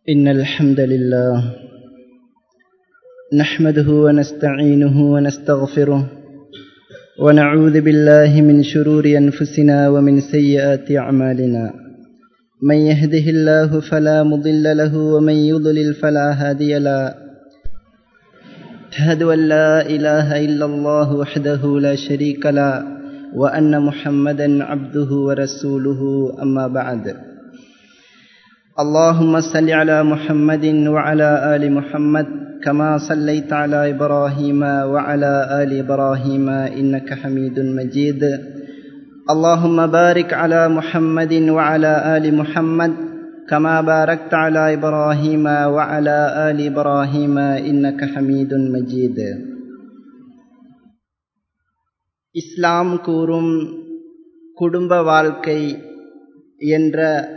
إن الحمد لله نحمده ونستعينه ونستغفره ونعوذ بالله من شرور أنفسنا ومن سيئات أعمالنا من يهده الله فلا مضل له ومن يضلل فلا هادي له أشهد أن لا إله إلا الله وحده لا شريك له وأن محمدا عبده ورسوله أما بعد اللهم صل على محمد وعلى آل محمد كما صليت على إبراهيم وعلى آل إبراهيم إنك حميد مجيد اللهم بارك على محمد وعلى آل محمد كما باركت على إبراهيم وعلى آل إبراهيم إنك حميد مجيد இஸ்லாம் கூறும் குடும்ப வாழ்க்கை என்ற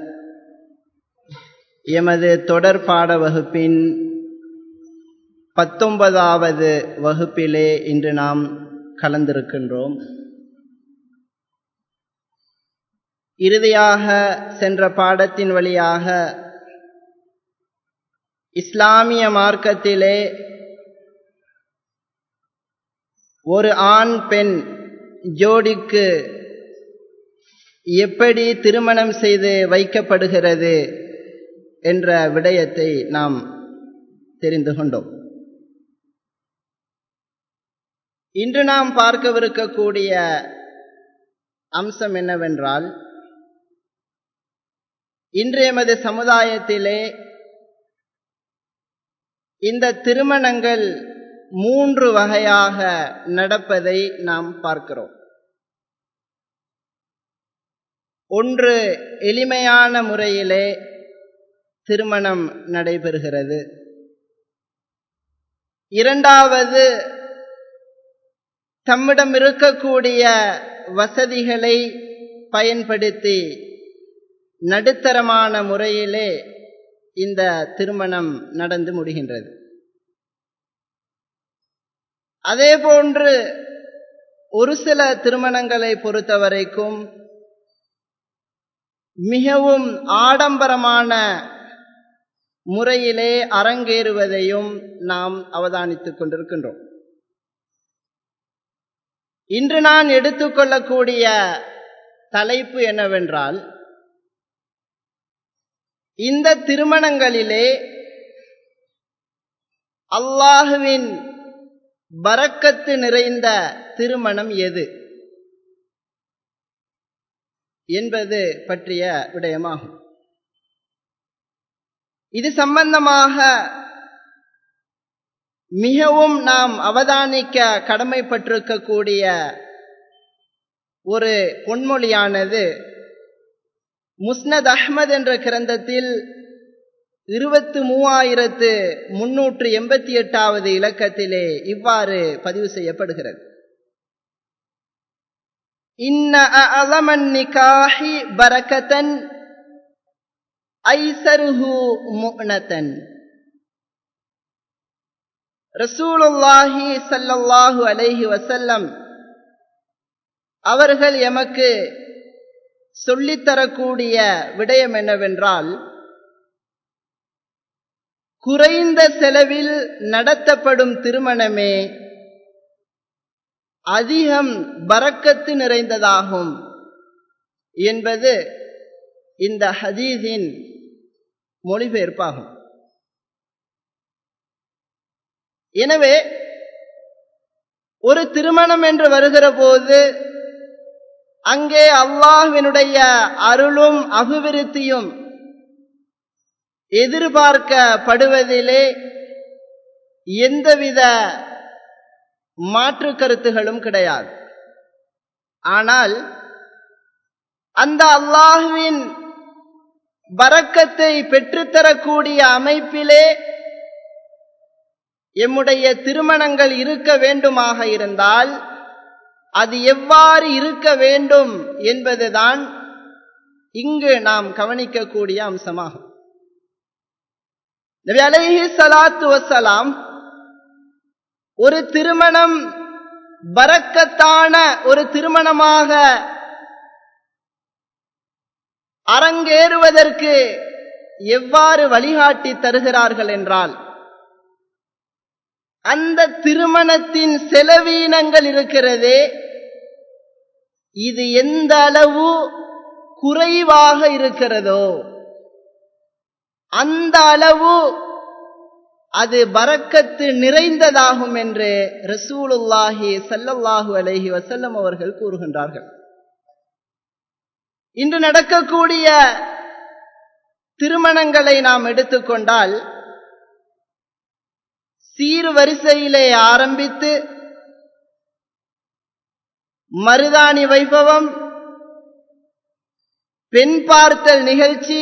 எமது தொடர் பாட வகுப்பின் பத்தொன்பதாவது வகுப்பிலே இன்று நாம் கலந்திருக்கின்றோம் இறுதியாக சென்ற பாடத்தின் வழியாக இஸ்லாமிய மார்க்கத்திலே ஒரு ஆண் பெண் ஜோடிக்கு எப்படி திருமணம் செய்து வைக்கப்படுகிறது என்ற விடயத்தை நாம் தெரிந்து கொண்டோம் இன்று நாம் பார்க்கவிருக்கக்கூடிய அம்சம் என்னவென்றால் இன்று எமது சமுதாயத்திலே இந்த திருமணங்கள் மூன்று வகையாக நடப்பதை நாம் பார்க்கிறோம் ஒன்று எளிமையான முறையிலே திருமணம் நடைபெறுகிறது இரண்டாவது தம்மிடம் இருக்கக்கூடிய வசதிகளை பயன்படுத்தி நடுத்தரமான முறையிலே இந்த திருமணம் நடந்து முடிகின்றது அதே போன்று ஒரு சில திருமணங்களை பொறுத்தவரைக்கும் மிகவும் ஆடம்பரமான முறையிலே அரங்கேறுவதையும் நாம் அவதானித்துக் கொண்டிருக்கின்றோம் இன்று நான் எடுத்துக்கொள்ளக்கூடிய தலைப்பு என்னவென்றால் இந்த திருமணங்களிலே அல்லாஹுவின் பறக்கத்து நிறைந்த திருமணம் எது என்பது பற்றிய விடயமாகும் இது சம்பந்தமாக மிகவும் நாம் அவதானிக்க கடமைப்பட்டிருக்கக்கூடிய ஒரு பொன்மொழியானது முஸ்னத் அஹ்மத் என்ற கிரந்தத்தில் இருபத்து மூவாயிரத்து முன்னூற்று எண்பத்தி எட்டாவது இலக்கத்திலே இவ்வாறு பதிவு செய்யப்படுகிறது இன்ன அலமன் நிகாஹி பரக்கத்தன் ஐசருஹு முக்னத்தன் ரசூலுல்லாஹி சல்லல்லாஹு அலைஹி வசல்லம் அவர்கள் எமக்கு சொல்லித்தரக்கூடிய விடயம் என்னவென்றால் குறைந்த செலவில் நடத்தப்படும் திருமணமே அதிகம் பறக்கத்து நிறைந்ததாகும் என்பது இந்த ஹதீஸின் மொழிபெயர்ப்பாகும் எனவே ஒரு திருமணம் என்று வருகிற போது அங்கே அல்லாஹ்வினுடைய அருளும் அபிவிருத்தியும் எதிர்பார்க்கப்படுவதிலே எந்தவித மாற்று கருத்துகளும் கிடையாது ஆனால் அந்த அல்லாஹுவின் பறக்கத்தை பெற்றுத்தரக்கூடிய அமைப்பிலே எம்முடைய திருமணங்கள் இருக்க வேண்டுமாக இருந்தால் அது எவ்வாறு இருக்க வேண்டும் என்பதுதான் இங்கு நாம் கவனிக்கக்கூடிய அம்சமாகும் நபி அலைஹி சலாத்து வசலாம் ஒரு திருமணம் பறக்கத்தான ஒரு திருமணமாக அரங்கேறுவதற்கு எவ்வாறு வழிகாட்டி தருகிறார்கள் என்றால் அந்த திருமணத்தின் செலவீனங்கள் இருக்கிறதே இது எந்த அளவு குறைவாக இருக்கிறதோ அந்த அளவு அது பறக்கத்து நிறைந்ததாகும் என்று ரசூலுல்லாஹி சல்லல்லாஹு அலைஹி வசல்லம் அவர்கள் கூறுகின்றார்கள் இன்று நடக்கக்கூடிய திருமணங்களை நாம் எடுத்துக்கொண்டால் சீர் வரிசையிலே ஆரம்பித்து மருதாணி வைபவம் பெண் பார்த்தல் நிகழ்ச்சி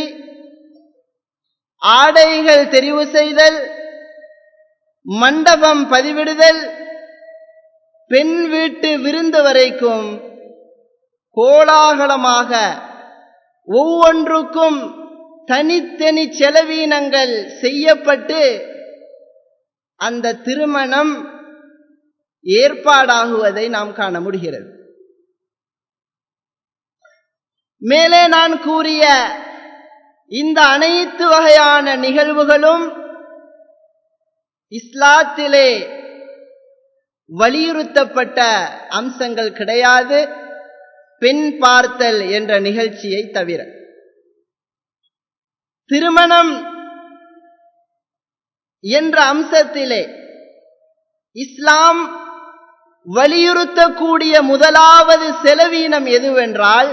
ஆடைகள் தெரிவு செய்தல் மண்டபம் பதிவிடுதல் பெண் வீட்டு விருந்து வரைக்கும் கோலாகலமாக ஒவ்வொன்றுக்கும் தனித்தனி செலவீனங்கள் செய்யப்பட்டு அந்த திருமணம் ஏற்பாடாகுவதை நாம் காண முடிகிறது மேலே நான் கூறிய இந்த அனைத்து வகையான நிகழ்வுகளும் இஸ்லாத்திலே வலியுறுத்தப்பட்ட அம்சங்கள் கிடையாது பெண் பார்த்தல் என்ற நிகழ்ச்சியை தவிர திருமணம் என்ற அம்சத்திலே இஸ்லாம் வலியுறுத்தக்கூடிய முதலாவது செலவீனம் எதுவென்றால்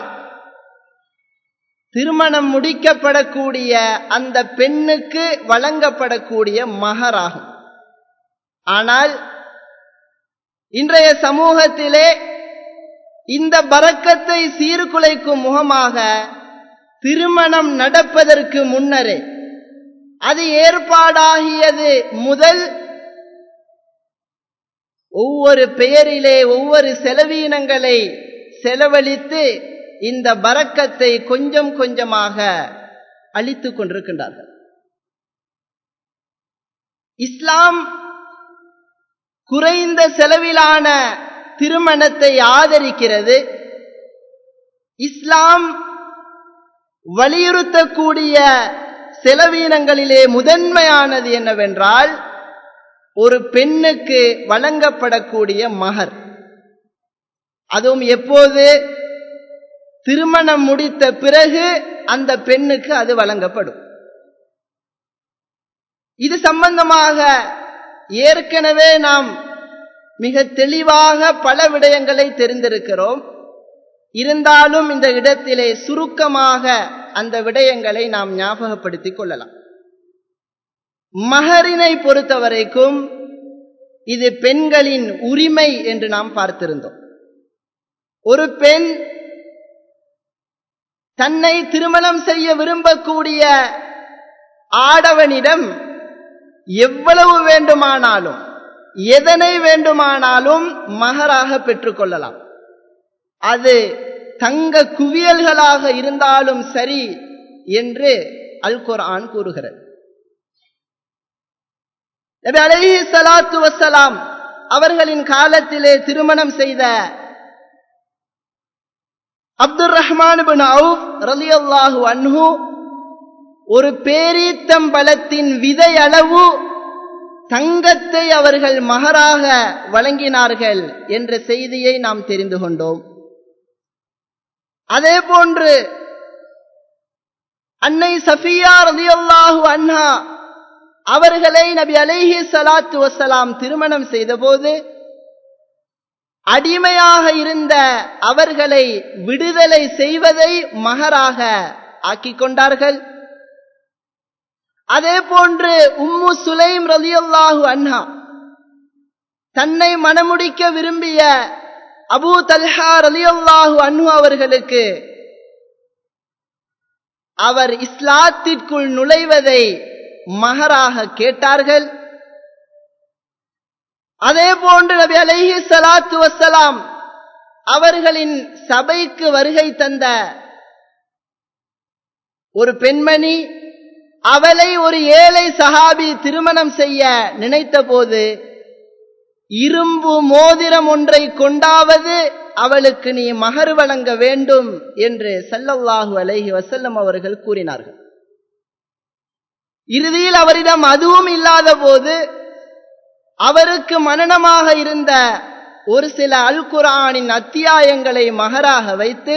திருமணம் முடிக்கப்படக்கூடிய அந்த பெண்ணுக்கு வழங்கப்படக்கூடிய மகராகும் ஆனால் இன்றைய சமூகத்திலே இந்த பறக்கத்தை சீர்குலைக்கும் முகமாக திருமணம் நடப்பதற்கு முன்னரே அது ஏற்பாடாகியது முதல் ஒவ்வொரு பெயரிலே ஒவ்வொரு செலவீனங்களை செலவழித்து இந்த பறக்கத்தை கொஞ்சம் கொஞ்சமாக அழித்துக் கொண்டிருக்கின்றார்கள் இஸ்லாம் குறைந்த செலவிலான திருமணத்தை ஆதரிக்கிறது இஸ்லாம் வலியுறுத்தக்கூடிய செலவீனங்களிலே முதன்மையானது என்னவென்றால் ஒரு பெண்ணுக்கு வழங்கப்படக்கூடிய மகர் அதுவும் எப்போது திருமணம் முடித்த பிறகு அந்த பெண்ணுக்கு அது வழங்கப்படும் இது சம்பந்தமாக ஏற்கனவே நாம் மிக தெளிவாக பல விடயங்களை தெரிந்திருக்கிறோம் இருந்தாலும் இந்த இடத்திலே சுருக்கமாக அந்த விடயங்களை நாம் ஞாபகப்படுத்திக் கொள்ளலாம் மகரினை பொறுத்தவரைக்கும் இது பெண்களின் உரிமை என்று நாம் பார்த்திருந்தோம் ஒரு பெண் தன்னை திருமணம் செய்ய விரும்பக்கூடிய ஆடவனிடம் எவ்வளவு வேண்டுமானாலும் எதனை வேண்டுமானாலும் மகராக பெற்றுக்கொள்ளலாம் அது தங்க குவியல்களாக இருந்தாலும் சரி என்று அல் குர்ஆன் கூறுகிறது நபி அலைஹி ஸலாத்து வஸ்ஸலாம் அவர்களின் காலத்திலே திருமணம் செய்த அப்துர் ரஹ்மான் பின் அவுப் ரலியல்லாஹு அன்ஹு ஒரு பேரீத்தம்பலத்தின் விதை அளவு தங்கத்தை அவர்கள் மகராக வழங்கினார்கள் என்ற செய்தியை நாம் தெரிந்து கொண்டோம் அதே போன்று அன்னை சஃபியா ரலியல்லாஹு அன்ஹா அவர்களை நபி அலைஹி ஸலாத்து வஸலாம் திருமணம் செய்தபோது அடிமையாக இருந்த அவர்களை விடுதலை செய்வதை மகராக ஆக்கிக் கொண்டார்கள் அதே போன்று உம்மு சுலைம் ரலியல்லாஹு அன்ஹா தன்னை மணமுடிக்க விரும்பிய அபூ தல்ஹா ரலியல்லாஹு அன்ஹு அவர்களுக்கு அவர் இஸ்லாத்திற்குள் நுழைவதை மகராக கேட்டார்கள் அதே போன்று நபி அலைஹி ஸலாத்து வஸ்ஸலாம் அவர்களின் சபைக்கு வருகை தந்த ஒரு பெண்மணி அவளை ஒரு ஏழை சஹாபி திருமணம் செய்ய நினைத்தபோது இரும்பு மோதிரம் ஒன்றை கொண்டாவது அவளுக்கு நீ மகர் வழங்க வேண்டும் என்று சல்லல்லாஹு அலைஹி வசல்லம் அவர்கள் கூறினார்கள் இறுதியில் அவரிடம் அதுவும் இல்லாத போது அவருக்கு மனனமாக இருந்த ஒரு சில அல் குரானின் அத்தியாயங்களை மகராக வைத்து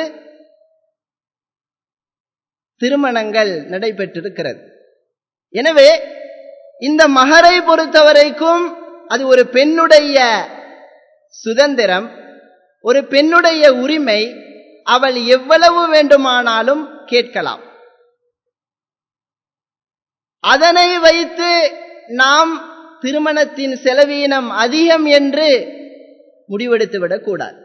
திருமணங்கள் நடைபெற்றிருக்கிறது எனவே இந்த மகரை பொறுத்தவரைக்கும் அது ஒரு பெண்ணுடைய சுதந்திரம் ஒரு பெண்ணுடைய உரிமை அவள் எவ்வளவு வேண்டுமானாலும் கேட்கலாம் அதனை வைத்து நாம் திருமணத்தின் செலவீனம் அதிகம் என்று முடிவெடுத்து விடக்கூடாது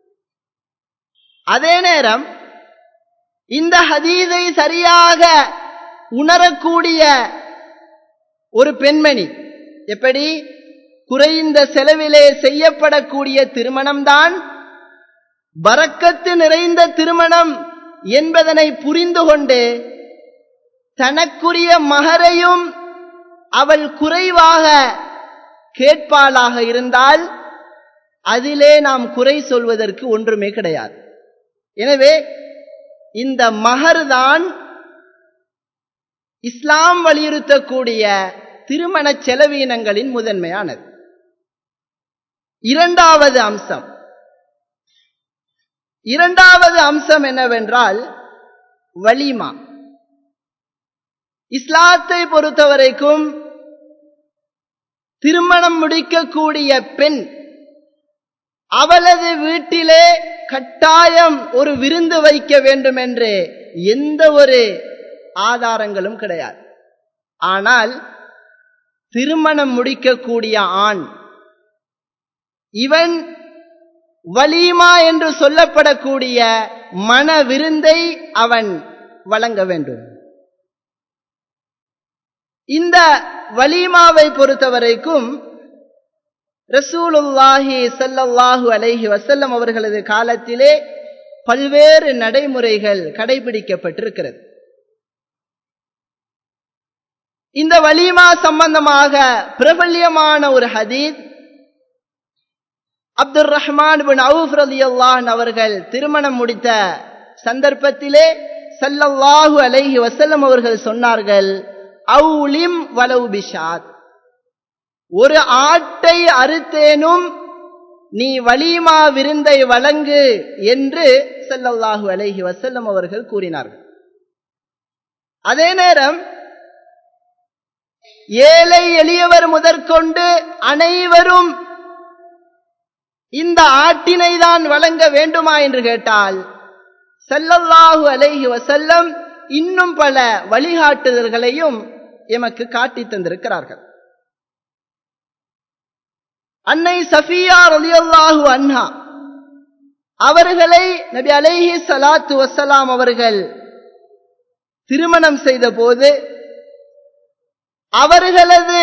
அதே நேரம் இந்த ஹதீதை சரியாக உணரக்கூடிய ஒரு பெண்மணி எப்படி குறைந்த செலவிலே செய்யப்படக்கூடிய திருமணம்தான் பறக்கத்து நிறைந்த திருமணம் என்பதனை புரிந்து கொண்டு தனக்குரிய மகரையும் அவள் குறைவாக கேட்பாளாக இருந்தால் அதிலே நாம் குறை சொல்வதற்கு ஒன்றுமே கிடையாது எனவே இந்த மகர்தான் இஸ்லாம் வலியுறுத்தக்கூடிய திருமண செலவீனங்களின் முதன்மையானது இரண்டாவது அம்சம் இரண்டாவது அம்சம் என்னவென்றால் வலிமா இஸ்லாத்தை பொறுத்தவரைக்கும் திருமணம் முடிக்கக்கூடிய பெண் அவளது வீட்டிலே கட்டாயம் ஒரு விருந்து வைக்க வேண்டும் என்று எந்த ஒரு ஆதாரங்களும் கிடையாது ஆனால் திருமணம் முடிக்கக்கூடிய ஆண் இவன் வலீமா என்று சொல்லப்படக்கூடிய மன விருந்தை அவன் வழங்க வேண்டும் இந்த வலீமாவை பொறுத்தவரைக்கும் ரசூலுல்லாஹி சல்லல்லாஹு அலைஹி வசல்லம் அவர்களது காலத்திலே பல்வேறு நடைமுறைகள் கடைபிடிக்கப்பட்டிருக்கிறது இந்த வலிமா சம்பந்தமாக பிரபல்யமான ஒரு ஹதீத் அப்துல் ரஹ்மான் பின் அவுஃப் ரலியல்லான் அவர்கள் திருமணம் முடித்த சந்தர்ப்பத்திலே சல்லல்லாஹு அலைஹி வசல்லம் அவர்கள் சொன்னார்கள் அவுலிம் வலவு பிஷாத் ஒரு ஆட்டை அறுத்தேனும் நீ வலிமா விருந்தை வழங்கு என்று சல்லல்லாஹு அலைஹி வசல்லம் அவர்கள் கூறினார்கள் அதே நேரம் ஏழை எளியவர் முதற்கொண்டு அனைவரும் இந்த ஆட்டினை தான் வழங்க வேண்டுமா என்று கேட்டால் செல்லல்லாஹு அலைஹி வசல்லம் இன்னும் பல வழிகாட்டுதல்களையும் எமக்கு காட்டி தந்திருக்கிறார்கள் அன்னை சஃபியா ரலியல்லாஹு அன்ஹா அவர்களை நபி அலைஹி சலாத்து வசலாம் அவர்கள் திருமணம் செய்த போது அவர்களது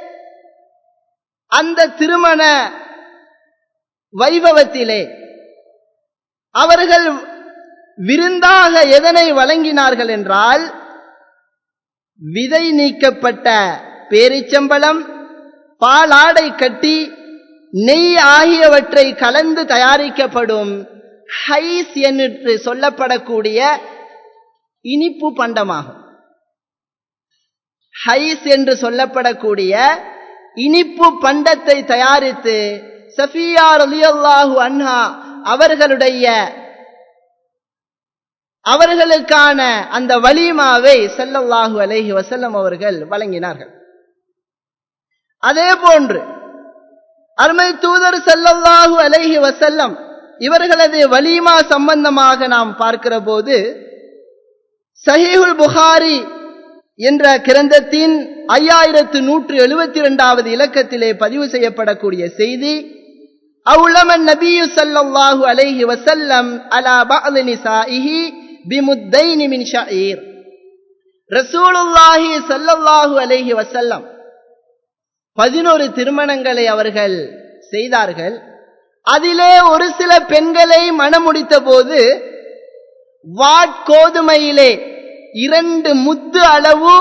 அந்த திருமண வைபவத்திலே அவர்கள் விருந்தாக எதனை வழங்கினார்கள் என்றால் விதை நீக்கப்பட்ட பேரிச்சம்பளம் பாலாடை கட்டி நெய் ஆகியவற்றை கலந்து தயாரிக்கப்படும் ஹைஸ் என்று சொல்லப்படக்கூடிய இனிப்பு பண்டமாகும் ஹைஸ் என்று சொல்லப்படக்கூடிய இனிப்பு பண்டத்தை தயாரித்து சஃபியா ரலியல்லாஹு அன்ஹா அவர்களுடைய அவர்களுக்கான அந்த வலிமாவை செல்லல்லாஹு அலைஹி வசல்லம் அவர்கள் வழங்கினார்கள் அதே போன்று அருமை தூதர் செல்லல்லாஹு அலைஹி வசல்லம் இவர்களது வலிமா சம்பந்தமாக நாம் பார்க்கிற போது சஹீஹுல் புகாரி என்ற கிரந்தத்தின் ஐயாயிரத்து நூற்று எழுபத்தி இரண்டாவது இலக்கத்திலே பதிவு செய்யப்படக்கூடிய செய்தி அவுலமன் நபியு சல்லல்லாஹு அலைஹி வசல்லம் அலா பஅது நிசாஇஹி பிமுத்தைனி மின் ஷஈர் ரசூலுல்லாஹி சல்லல்லாஹு அலைஹி வசல்லம் பதினோரு திருமணங்களை அவர்கள் செய்தார்கள் அதிலே ஒரு சில பெண்களை மணமுடித்த போது வாட்கோதுமையிலே இரண்டு முத்து அளவு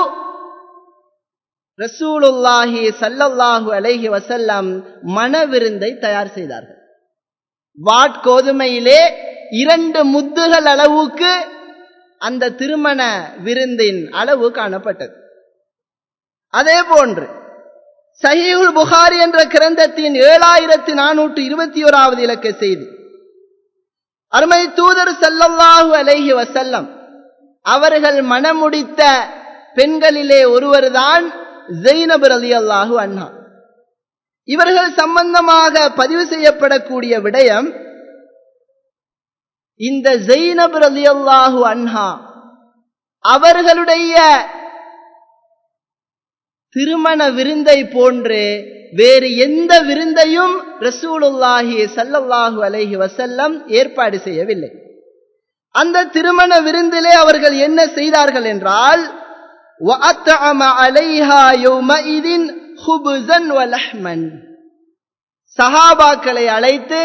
ரசூலுல்லாஹி சல்லல்லாஹு அலைஹி வசல்லம் மணவிருந்தை தயார் செய்தார்கள் வாட்கோதுமையிலே இரண்டு முத்துகள் அளவுக்கு அந்த திருமண விருந்தின் அளவு காணப்பட்டது அதே போன்று சஹீகுல் புகாரி என்ற கிரந்தத்தின் ஏழாயிரத்தி நானூற்று இருபத்தி ஓராவது இலக்க செய்தி அருமை தூதர் சல்லல்லாஹு அலைஹி வசல்லம் அவர்கள் மனமுடித்த பெண்களிலே ஒருவர்தான் ஜெயினபர் அலி அல்லாஹு அண்ணா இவர்கள் சம்பந்தமாக பதிவு செய்யப்படக்கூடிய விடயம் இந்த ஜெயினப் அலி அல்லாஹு அன்ஹா அவர்களுடைய திருமண விருந்தை போன்று வேறு எந்த விருந்தையும் ரசூலுல்லாஹி சல்லல்லாஹு அலைஹி வசல்லம் ஏற்பாடு செய்யவில்லை அந்த திருமண விருந்திலே அவர்கள் என்ன செய்தார்கள் என்றால் சஹாபாக்களை அழைத்து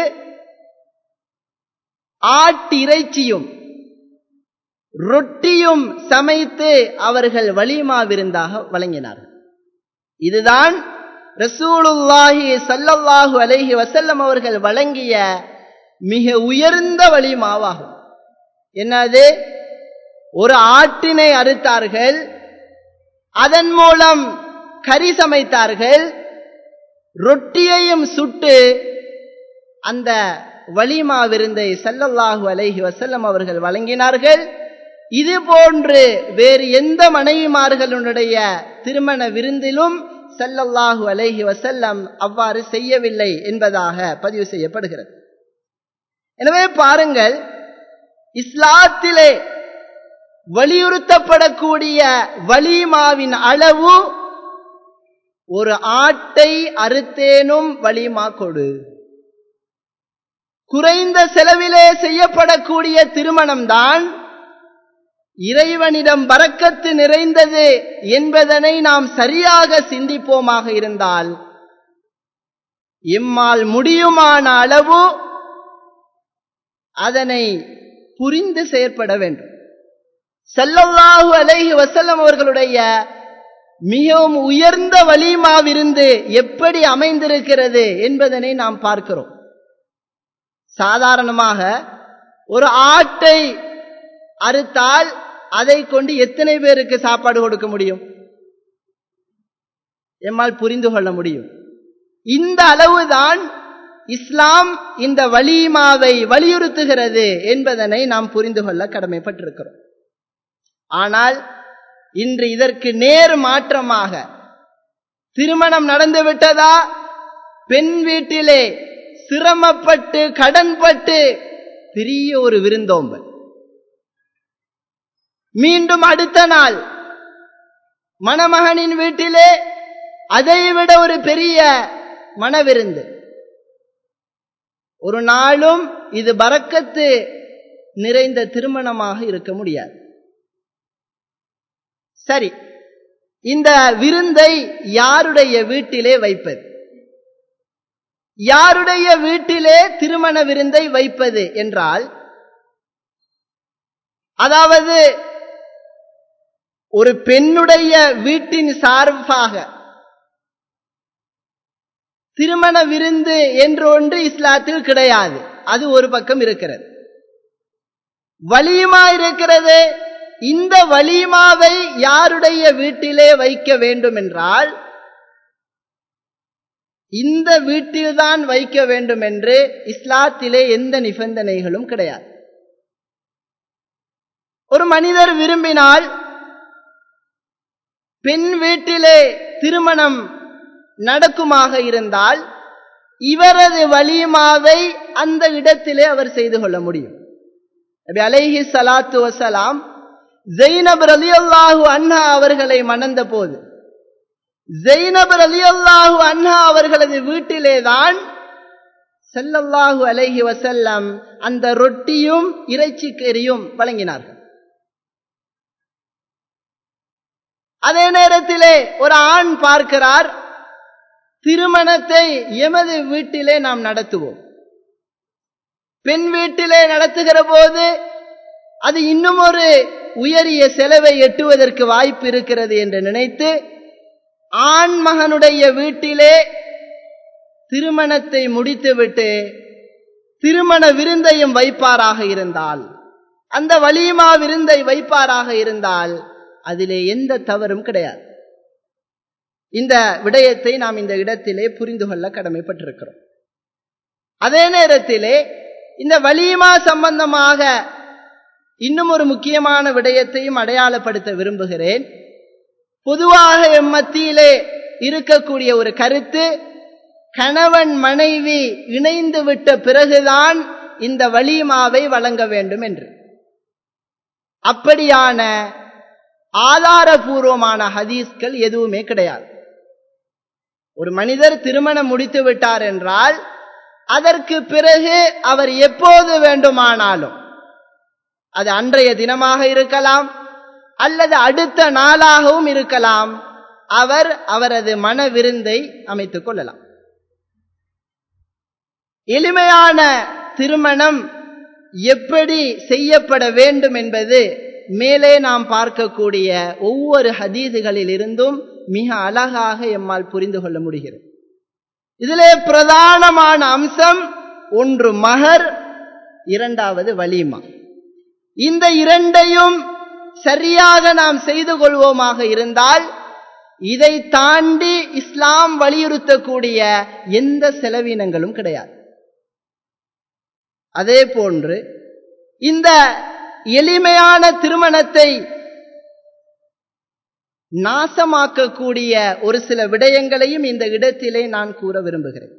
ஆட்டிறைச்சியும் ரொட்டியும் சமைத்து அவர்கள் வலிமா விருந்தாக வழங்கினார்கள் இதுதான் ரசூலுல்லாஹி சல்லல்லாஹு அலைஹி வசல்லம் அவர்கள் வழங்கிய மிக உயர்ந்த வலிமாவாகும் என்னது ஒரு ஆட்டினை அறுத்தார்கள் அதன் மூலம் கறி சமைத்தார்கள் ரொட்டியையும் சுட்டு அந்த வலிமா விருந்தை சல்லல்லாஹு அலைஹி வசல்லம் அவர்கள் வழங்கினார்கள் இது போன்று வேறு எந்த மனைவிமார்களுடைய திருமண விருந்திலும் சல்லல்லாஹு அலைஹி வசல்லம் அவ்வாறு செய்யவில்லை என்பதாக பதிவு செய்யப்படுகிறது எனவே பாருங்கள் இஸ்லாத்திலே வலியுறுத்தப்படக்கூடிய வலிமாவின் அளவு ஒரு ஆட்டை அறுத்தேனும் வலிமா கொடு குறைந்த செலவிலே செய்யப்படக்கூடிய திருமணம்தான் இறைவனிடம் வரக்கத்து நிறைந்தது என்பதனை நாம் சரியாக சிந்திப்போமாக இருந்தால் எம்மால் முடியுமான அளவு அதனை புரிந்து செயற்பட வேண்டும் செல்லல்லாஹு அலைஹி வசல்லம் அவர்களுடைய மிகவும் உயர்ந்த வலிமாவிருந்து எப்படி அமைந்திருக்கிறது என்பதனை நாம் பார்க்கிறோம் சாதாரணமாக ஒரு ஆட்டை அறுத்தால் அதை கொண்டு எத்தனை பேருக்கு சாப்பாடு கொடுக்க முடியும் எம்மால் புரிந்து கொள்ள முடியும் இந்த அளவுதான் இஸ்லாம் இந்த வலிமாவை வலியுறுத்துகிறது என்பதனை நாம் புரிந்து கொள்ள கடமைப்பட்டிருக்கிறோம் ஆனால் இன்று இதற்கு நேர் மாற்றமாக திருமணம் நடந்து விட்டதா பெண் வீட்டிலே சிரமப்பட்டு கடன்பட்டு பெரிய ஒரு விருந்தோம்பல் மீண்டும் அடுத்த நாள் மணமகனின் வீட்டிலே அதைவிட ஒரு பெரிய மனவிருந்து ஒரு நாளும் இது பறக்கத்து நிறைந்த திருமணமாக இருக்க முடியாது சரி இந்த விருந்தை யாருடைய வீட்டிலே வைப்பது யாருடைய வீட்டிலே திருமண விருந்தை வைப்பது என்றால் அதாவது ஒரு பெண்ணுடைய வீட்டின் சார்பாக திருமண விருந்து என்று ஒன்று இஸ்லாத்தில் கிடையாது அது ஒரு பக்கம் இருக்கிறது வலியுமா இருக்கிறது இந்த வலிமாவை யாருடைய வீட்டிலே வைக்க வேண்டும் என்றால் இந்த வீட்டில்தான் வைக்க வேண்டும் என்று இஸ்லாத்திலே எந்த நிபந்தனைகளும் கிடையாது ஒரு மனிதர் விரும்பினால் பெண் வீட்டிலே திருமணம் நடக்குமாக இருந்தால் இவரது வலிமாவை அந்த இடத்திலே அவர் செய்து கொள்ள முடியும் நபி அலைஹி சலாத்து வசலாம் ஜெயினப் ரலியல்லாஹு அன்ஹா அவர்களை மணந்த போது ஜெயினப் ரலியல்லாஹு அன்ஹா அவர்களது வீட்டிலேதான் செல்லல்லாஹு அலைஹி வசல்லம் அந்த ரொட்டியும் இறைச்சி கறியும் வழங்கினார்கள் அதே நேரத்திலே ஒரு ஆண் பார்க்கிறார் திருமணத்தை எமது வீட்டிலே நாம் நடத்துவோம் பெண் வீட்டிலே நடத்துகிற போது அது இன்னும் ஒரு உயரிய செலவை எட்டுவதற்கு வாய்ப்பு இருக்கிறது என்று நினைத்து ஆண் மகனுடைய வீட்டிலே திருமணத்தை முடித்துவிட்டு திருமண விருந்தையும் வைப்பாராக இருந்தால் அந்த வலியுமா விருந்தை வைப்பாராக இருந்தால் அதிலே எந்த தவறும் கிடையாது இந்த விடயத்தை நாம் இந்த இடத்திலே புரிந்து கொள்ள கடமைப்பட்டிருக்கிறோம் அதே நேரத்திலே இந்த வலிமா சம்பந்தமாக இன்னும் ஒரு முக்கியமான விடயத்தையும் அடையாளப்படுத்த விரும்புகிறேன் பொதுவாக எம் மத்தியிலே இருக்கக்கூடிய ஒரு கருத்து கணவன் மனைவி இணைந்து விட்ட பிறகுதான் இந்த வலிமாவை வழங்க வேண்டும் என்று அப்படியான ஆதாரபூர்வமான ஹதீஸ்கள் எதுவுமே கிடையாது ஒரு மனிதர் திருமணம் முடித்து விட்டார் என்றால் அதற்கு பிறகு அவர் எப்போது வேண்டுமானாலும் அது அன்றைய தினமாக இருக்கலாம் அல்லது அடுத்த நாளாகவும் இருக்கலாம் அவர் அவரது மன விருந்தை அமைத்துக் கொள்ளலாம் எளிமையான திருமணம் எப்படி செய்யப்பட வேண்டும் என்பது மேலே நாம் பார்க்கக்கூடிய ஒவ்வொரு ஹதீதுகளில் இருந்தும் மிக அழகாக எம்மால் புரிந்து கொள்ள முடிகிறது இதிலே பிரதானமான அம்சம் ஒன்று மகர் இரண்டாவது வலிமா இந்த இரண்டையும் சரியாக நாம் செய்து கொள்வோமாக இருந்தால் இதை தாண்டி இஸ்லாம் வலியுறுத்தக்கூடிய எந்த செலவினங்களும் கிடையாது அதே போன்று இந்த எளிமையான திருமணத்தை நாசமாக்கக்கூடிய ஒரு சில விடயங்களையும் இந்த இடத்திலே நான் கூற விரும்புகிறேன்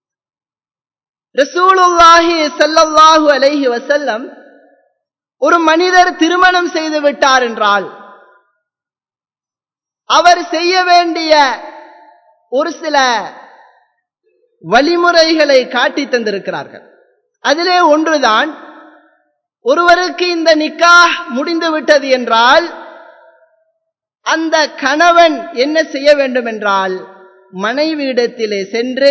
ரசூலுல்லாஹி சல்லல்லாஹு அலைஹி வசல்லம் ஒரு மனிதர் திருமணம் செய்து விட்டார் என்றால் அவர் செய்ய வேண்டிய ஒரு சில வழிமுறைகளை காட்டி தந்திருக்கிறார்கள் அதிலே ஒன்றுதான் ஒருவருக்கு இந்த நிக்கா முடிந்து விட்டது என்றால் அந்த கணவன் என்ன செய்ய வேண்டும் என்றால் மனைவியிடத்திலே சென்று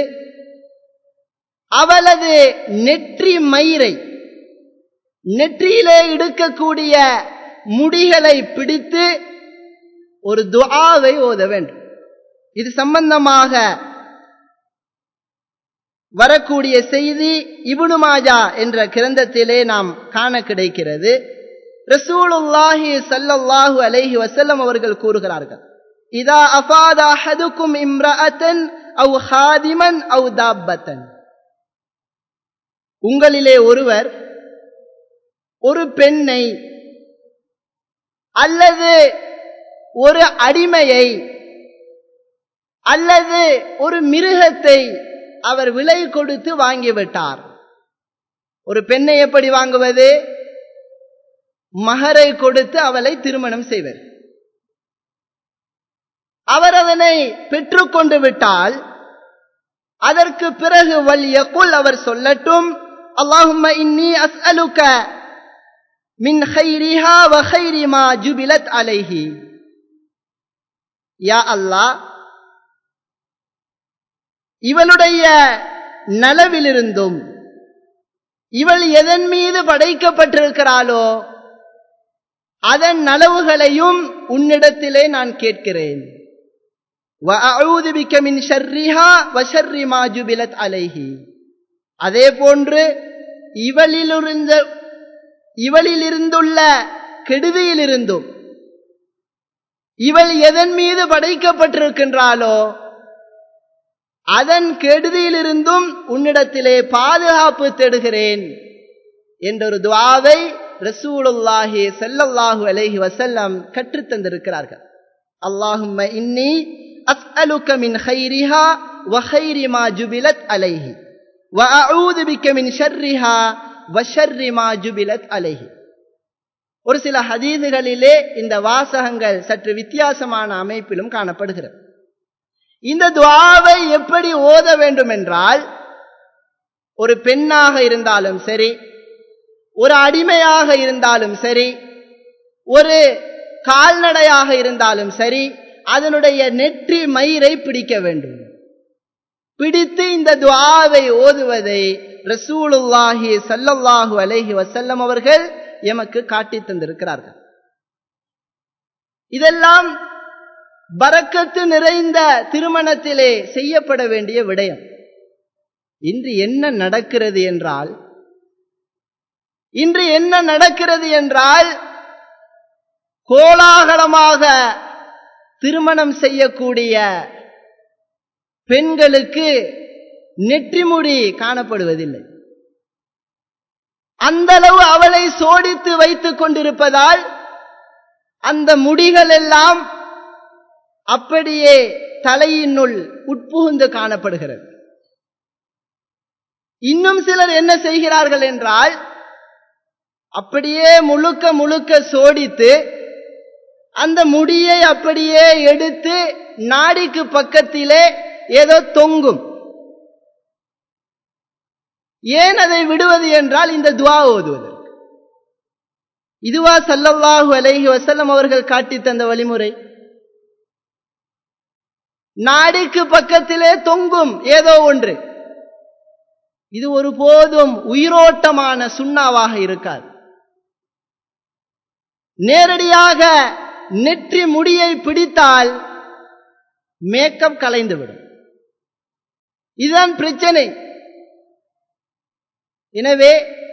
அவளது நெற்றி மயிரை நெற்றியிலே எடுக்கக்கூடிய முடிகளை பிடித்து ஒரு துஆவை ஓத வேண்டும் இது சம்பந்தமாக வரக்கூடிய செய்தி இபுனு மாஜா என்ற கிரந்தத்திலே நாம் காண கிடைக்கிறது ரசூலுல்லாஹி சல்லல்லாஹு அலைஹி வசல்லம் அவர்கள் கூறுகிறார்கள் இதா அஃபாத அஹதுக்கும் இம்ரஅத்தன் அவ் ஹாதிமன் அவ் தாப்பத்தன் உங்களிலே ஒருவர் ஒரு பெண்ணை அல்லது ஒரு அடிமையை அல்லது ஒரு மிருகத்தை அவர் விலை கொடுத்து வாங்கிவிட்டார் ஒரு பெண்ணை எப்படி வாங்குவது மகரை கொடுத்து அவளை திருமணம் செய்வர் அவர் அதனை பெற்றுக்கொண்டு விட்டால் அதற்கு பிறகு வல் யகுல் அவர் சொல்லட்டும் அல்லாஹும்ம இன்னி அஸ்அலுக மின் ஹைரிஹா வ ஹைரி மா ஜுபிலத் அலைஹி யா அல்லாஹ் இவளுடைய நலவிலிருந்தும் இவள் எதன் மீது படைக்கப்பட்டிருக்கிறாளோ அதன் நலவுகளையும் உன்னிடத்திலே நான் கேட்கிறேன் அதே போன்று இவளிலிருந்த இவளிலிருந்துள்ள கெடுதியிலிருந்தும் இவள் எதன் மீது படைக்கப்பட்டிருக்கின்றாளோ அதன் கெடுதியிலிருந்தும் உன்னிடத்திலே பாதுகாப்பு தேடுகிறேன் என்றொரு துவாவை ரசூலுல்லாஹி செல்லல்லாஹு அலைஹி வசல்லம் கற்றுத்தந்திருக்கிறார்கள் அல்லாஹும்ம இன்னி அஸ்அலுக்க மின் ஹைரிஹா வ ஹைரி மா ஜுபிலத் அலைஹி வ அஊது பிக்க மின் ஷர்ரிஹா வ ஷர்ரி மா ஜுபிலத் அலைஹி ஒரு சில ஹதீதுகளிலே இந்த வாசகங்கள் சற்று வித்தியாசமான அமைப்பிலும் காணப்படுகிறது இந்த துவாவை எப்படி ஓத வேண்டும் என்றால் ஒரு பெண்ணாக இருந்தாலும் சரி ஒரு அடிமையாக இருந்தாலும் சரி ஒரு கால்நடையாக இருந்தாலும் சரி அதனுடைய நெற்றி மயிரை பிடிக்க வேண்டும் பிடித்து இந்த துவாவை ஓதுவதை ரசூலுல்லாஹி சல்லல்லாஹு அலைஹி வசல்லம் அவர்கள் எமக்கு காட்டி தந்திருக்கிறார்கள் இதெல்லாம் பறக்கத்து நிறைந்த திருமணத்திலே செய்யப்பட வேண்டிய விடயம் இன்று என்ன நடக்கிறது என்றால் இன்று என்ன நடக்கிறது என்றால் கோலாகலமாக திருமணம் செய்யக்கூடிய பெண்களுக்கு நெற்றிமுடி காணப்படுவதில்லை அந்த அளவு அவளை சோடித்து வைத்துக் கொண்டிருப்பதால் அந்த முடிகள் எல்லாம் அப்படியே தலையினுள் உட்புகுந்து காணப்படுகிறது இன்னும் சிலர் என்ன செய்கிறார்கள் என்றால் அப்படியே முழுக்க முழுக்க சோடித்து அந்த முடியை அப்படியே எடுத்து நாடிக்கு பக்கத்திலே ஏதோ தொங்கும் ஏன் அதை விடுவது என்றால் இந்த துவா ஓதுவது இதுவா சல்லல்லாஹு அலைஹி வசல்லம் அவர்கள் காட்டி தந்த வழிமுறை நாடிக்கு பக்கத்திலே தொங்கும் ஏதோ ஒன்று இது ஒரு போதும் உயிரோட்டமான சுண்ணாவாக இருக்காது நேரடியாக நெற்றி முடியை பிடித்தால் மேக்கப் கலைந்துவிடும் இதுதான் பிரச்சனை எனவே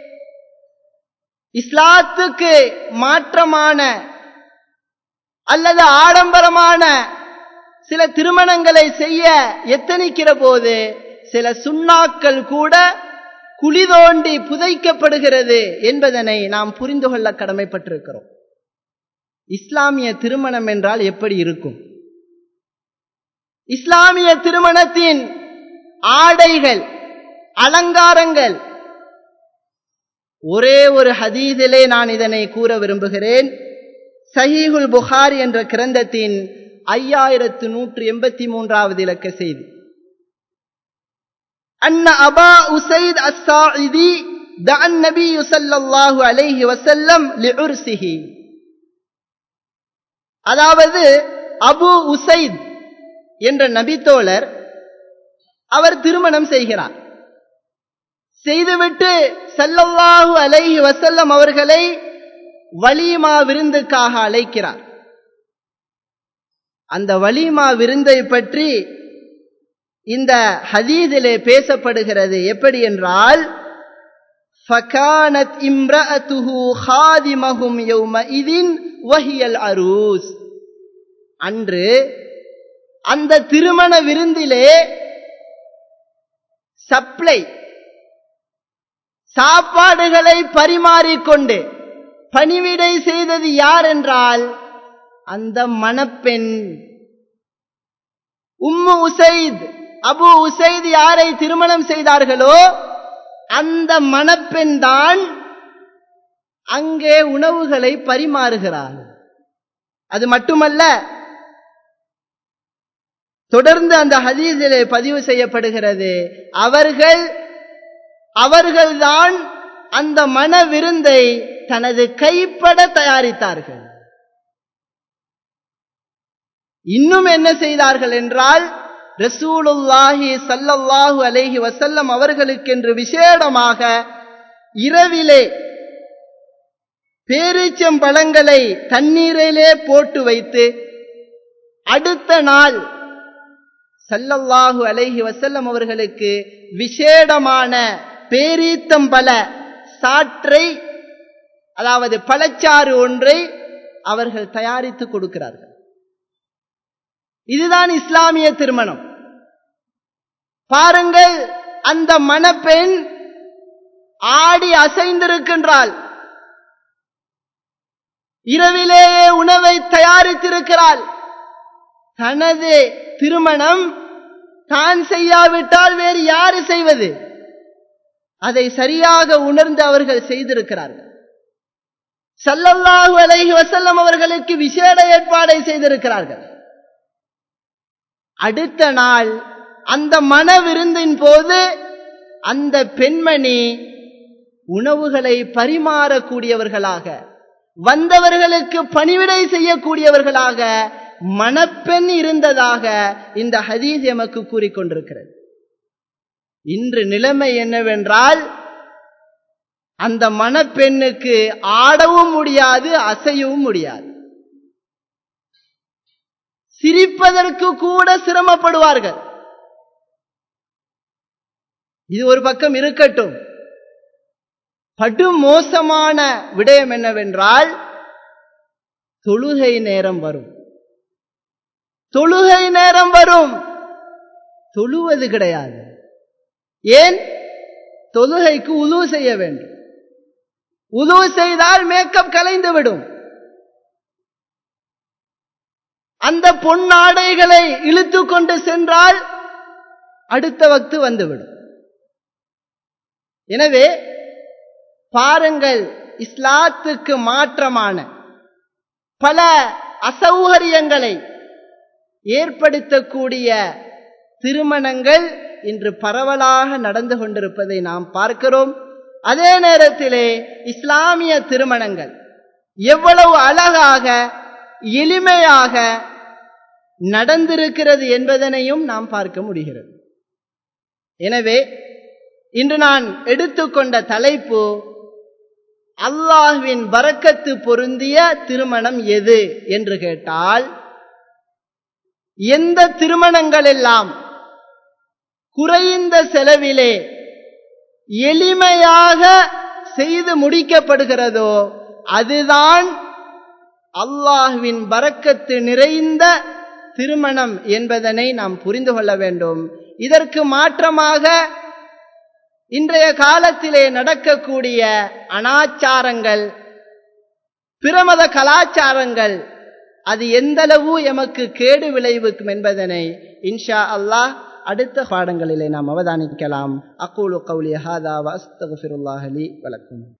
இஸ்லாத்துக்கு மாற்றமான அல்லது ஆடம்பரமான சில திருமணங்களை செய்ய எத்தனிக்கிற போது சில சுண்ணாக்கள் கூட குழி தோண்டி புதைக்கப்படுகிறது என்பதனை நாம் புரிந்து கொள்ள கடமைப்பட்டிருக்கிறோம் இஸ்லாமிய திருமணம் என்றால் எப்படி இருக்கும் இஸ்லாமிய திருமணத்தின் ஆடைகள் அலங்காரங்கள் ஒரே ஒரு ஹதீதிலே நான் இதனை கூற விரும்புகிறேன் சஹீஹுல் புகார் என்ற கிரந்தத்தின் ஐயாயிரத்து நூற்று எண்பத்தி மூன்றாவது இலக்க செய்தி அன்ன அபா உசைத் அஸ்ஸாஇதி دعا النبي صلى الله عليه وسلم لعرسه அதாவது அபு உசைத் என்ற நபித்தோழர் அவர் திருமணம் செய்கிறார் செய்துவிட்டு செல்லல்லாஹு அலைஹி வசல்லம் அவர்களை வலிமா விருந்துக்காக அழைக்கிறார் அந்த வலிமா விருந்தை பற்றி இந்த ஹதீதிலே பேசப்படுகிறது எப்படி என்றால் ஃபகானத் இம்ரஅத்துஹு ஹாதிமஹும் யௌமஇதின் வஹியல் அரூஸ் அன்று அந்த திருமண விருந்திலே சப்ளை சாப்பாடுகளை பரிமாறிக்கொண்டு பணிவிடை செய்தது யார் என்றால் அந்த மணப்பெண் உம்மு உசைத் அபு உசைத் யாரை திருமணம் செய்தார்களோ அந்த மணப்பெண் தான் அங்கே உணவுகளை பரிமாறுகிறார் அது மட்டுமல்ல தொடர்ந்து அந்த ஹதீஸிலே பதிவு செய்யப்படுகிறது அவர்கள் அவர்கள்தான் அந்த மன விருந்தை தனது கைப்பட தயாரித்தார்கள் இன்னும் என்ன செய்தார்கள் என்றால் ரசூலுல்லாஹி சல்லல்லாஹு அலைஹி வசல்லம் அவர்களுக்கென்று விசேடமாக இரவிலே பேரீச்சம்பழங்களை தண்ணீரிலே போட்டு வைத்து அடுத்த நாள் சல்லல்லாஹு அலைஹி வசல்லம் அவர்களுக்கு விசேடமான பேரீத்தம்பல சாற்றை அதாவது பழச்சாறு ஒன்றை அவர்கள் தயாரித்து கொடுக்கிறார்கள் இதுதான் இஸ்லாமிய திருமணம் பாருங்கள் அந்த மணப்பெண் ஆடி அசைந்திருக்கின்றாள் இரவிலேயே உணவை தயாரித்திருக்கிறாள் தனது திருமணம் தான் செய்யாவிட்டால் வேறு யாரு செய்வது அதை சரியாக உணர்ந்து அவர்கள் செய்திருக்கிறார்கள் சல்லல்லாஹு அலைஹி வசல்லம் அவர்களுக்கு விசேட ஏற்பாடை செய்திருக்கிறார்கள் அடுத்த நாள் அந்த மன விருந்தின் போது அந்த பெண்மணி உணவுகளை பரிமாறக்கூடியவர்களாக வந்தவர்களுக்கு பணிவிடை செய்யக்கூடியவர்களாக மணப்பெண் இருந்ததாக இந்த ஹதீஸ் எமக்கு கூறிக்கொண்டிருக்கிறது இன்று நிலைமை என்னவென்றால் அந்த மணப்பெண்ணுக்கு ஆடவும் முடியாது அசையவும் முடியாது சிரிப்பதற்கு கூட சிரமப்படுவார்கள் இது ஒரு பக்கம் இருக்கட்டும் படு மோசமான விடயம் என்னவென்றால் தொழுகை நேரம் வரும் தொழுகை நேரம் வரும் தொழுவது கிடையாது ஏன் தொழுகைக்கு உது செய்ய வேண்டும் உது செய்தால் மேக்கப் கலைந்து விடும் அந்த பொன்னாடைகளை இழுத்து கொண்டு சென்றால் அடுத்த வக்து வந்துவிடும் எனவே பாருங்கள் இஸ்லாத்துக்கு மாற்றமான பல அசௌகரியங்களை ஏற்படுத்தக்கூடிய திருமணங்கள் இன்று பரவலாக நடந்து கொண்டிருப்பதை நாம் பார்க்கிறோம் அதே நேரத்திலே இஸ்லாமிய திருமணங்கள் எவ்வளவு அழகாக எளிமையாக நடந்திருக்கிறது என்பதனையும் நாம் பார்க்க முடிகிறது எனவே இன்று நான் எடுத்துக்கொண்ட தலைப்பு அல்லாஹ்வின் வரக்கத்து பொருந்திய திருமணம் எது என்று கேட்டால் எந்த திருமணங்கள் எல்லாம் குறைந்த செலவிலே எளிமையாக செய்து முடிக்கப்படுகிறதோ அதுதான் அல்லாஹ்வின் வரக்கத்து நிறைந்த திருமணம் என்பதனை நாம் புரிந்து கொள்ள வேண்டும் இதற்கு மாற்றமாக இன்றைய காலத்திலே நடக்கக்கூடிய அனாச்சாரங்கள் பிரமத கலாச்சாரங்கள் அது எந்தளவு எமக்கு கேடு விளைவிக்கும் என்பதனை இன்ஷா அல்லாஹ் அடுத்த பாடங்களிலே நாம் அவதானிக்கலாம் அக்கூலு கௌலி ஹாதா வஸ்தகுஃபிருல்லாஹலி வலக்கும்